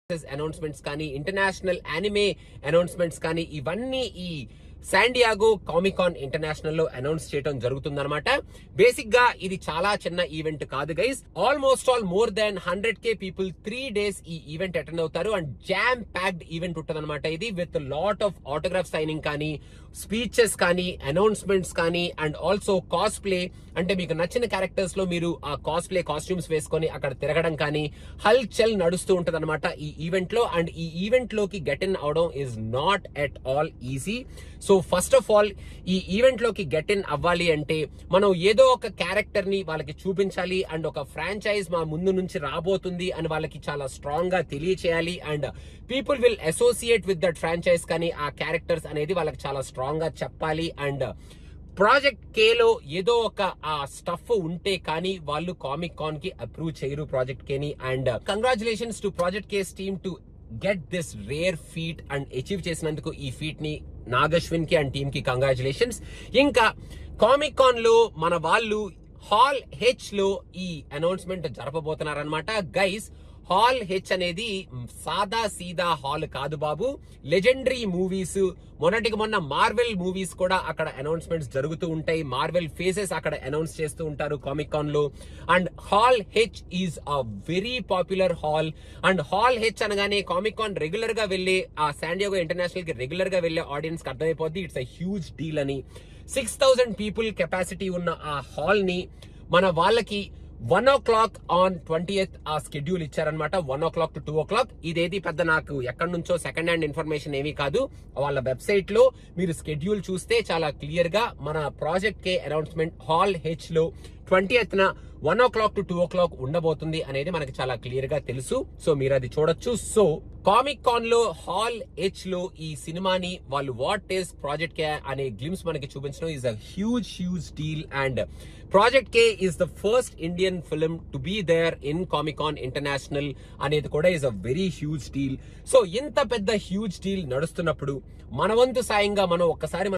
announcements కానీ international anime announcements కానీ ఇవన్నీ ఈ శాండియాగో కామికాన్ ఇంటర్నేషనల్ లో అనౌన్స్ చేయడం జరుగుతుందన్నమాట బేసిక్ గా ఇది చాలా చిన్న ఈవెంట్ కాదు guys almost all more than hundred K people three days ఈ ఈవెంట్ అటెండ్ అవుతారు అండ్ జామ్ ప్యాక్డ్ ఈవెంట్ ఉంటది ఇది with lot of autograph signing కానీ స్పీచెస్ కానీ అనౌన్స్మెంట్స్ కానీ అండ్ ఆల్సో కాస్ట్ ప్లే అంటే మీకు నచ్చిన క్యారెక్టర్స్ లో మీరు ఆ కాస్ట్ ప్లే కాస్ట్యూమ్స్ వేసుకొని అక్కడ తిరగడం కానీ హల్ చెల్ నడుస్తూ ఉంటది ఈ ఈవెంట్ లో అండ్ ఈ ఈవెంట్ లోకి గెట్ ఇన్ అవడం is not at all easy so first of all ఈ ఈవెంట్ లోకి గెట్ ఇన్ అవ్వాలి అంటే మనం ఏదో ఒక క్యారెక్టర్ ని వాళ్ళకి చూపించాలి అండ్ ఒక ఫ్రాంచైజ్ మా ముందు నుంచి రాబోతుంది అని వాళ్ళకి చాలా స్ట్రాంగ్ గా తెలియచేయాలి and people will associate with that franchise కానీ ఆ క్యారెక్టర్స్ అనేది వాళ్ళకి చాలా స్ట్రాంగ్ గా చెప్పాలి అండ్ ప్రాజెక్ట్ కే లో ఏదో ఒక ఆ స్టఫ్ ఉంటే కానీ వాళ్ళు కామిక్ కాన్ కి అప్రూవ్ చేయరు ప్రాజెక్ట్ కే ని and congratulations to project K's team to get this rare feat and achieve చేసినందుకు ఈ ఫీట్ ని నాగశ్విన్ కి అండ్ టీమ్ కి కంగ్రాచులేషన్స్ ఇంకా కామిక్ కాన్ లో మన వాళ్ళు హాల్ హెచ్ లో ఈ అనౌన్స్మెంట్ జరపబోతున్నారనమాట గైస్ హాల్ హెచ్ అనేది సాదా సీదా హాల్ కాదు బాబు లెజెండరీ మూవీస్ మొన్నటికి మొన్న మార్వెల్ మూవీస్ కూడా అక్కడ అనౌన్స్మెంట్స్ జరుగుతూ ఉంటాయి మార్వెల్ ఫేసెస్ అక్కడ అనౌన్స్ చేస్తూ ఉంటారు కామిక్ కాన్ లో and hall H is a very popular hall and hall H అనగానే కామిక్ కాన్ రెగ్యులర్ గా వెళ్లే ఆ శాండియోగో ఇంటర్నేషనల్ కి రెగ్యులర్ గా వెళ్లే ఆడియన్స్ కి అర్థమైపోద్ది ఇట్స్ అ హ్యూజ్ డీల్ అని సిక్స్ థౌసండ్ పీపుల్ కెపాసిటీ ఉన్న ఆ హాల్ ని మన వాళ్ళకి one o'clock on twenty ఆ స్కెడ్యూల్ ఇచ్చారనమాట one o'clock to two o'clock ఇదేది పెద్ద నాకు ఎక్కడి నుంచో సెకండ్ హ్యాండ్ ఇన్ఫర్మేషన్ ఏమీ కాదు వాళ్ళ వెబ్సైట్ లో మీరు స్కెడ్యూల్ చూస్తే చాలా క్లియర్ గా మన project K announcement hall H లో ట్వంటీ న one o'clock to two o'clock ఉండబోతుంది అనేది మనకి చాలా క్లియర్ గా తెలుసు సో మీరు అది చూడొచ్చు సో కామిక్ కాన్ లో హాల్ హెచ్ లో ఈ సినిమాని వాళ్ళు వాట్ ఈస్ ప్రాజెక్ట్ కే అనే గ్లిమ్స్ మనకి చూపించడం is a huge huge deal and project K is the first Indian film to be there in Comic Con international అనేది కూడా is a very huge deal so ఇంత పెద్ద హ్యూజ్ డీల్ నడుస్తున్నప్పుడు మన వంతు సాయంగా మనం ఒక్కసారి మన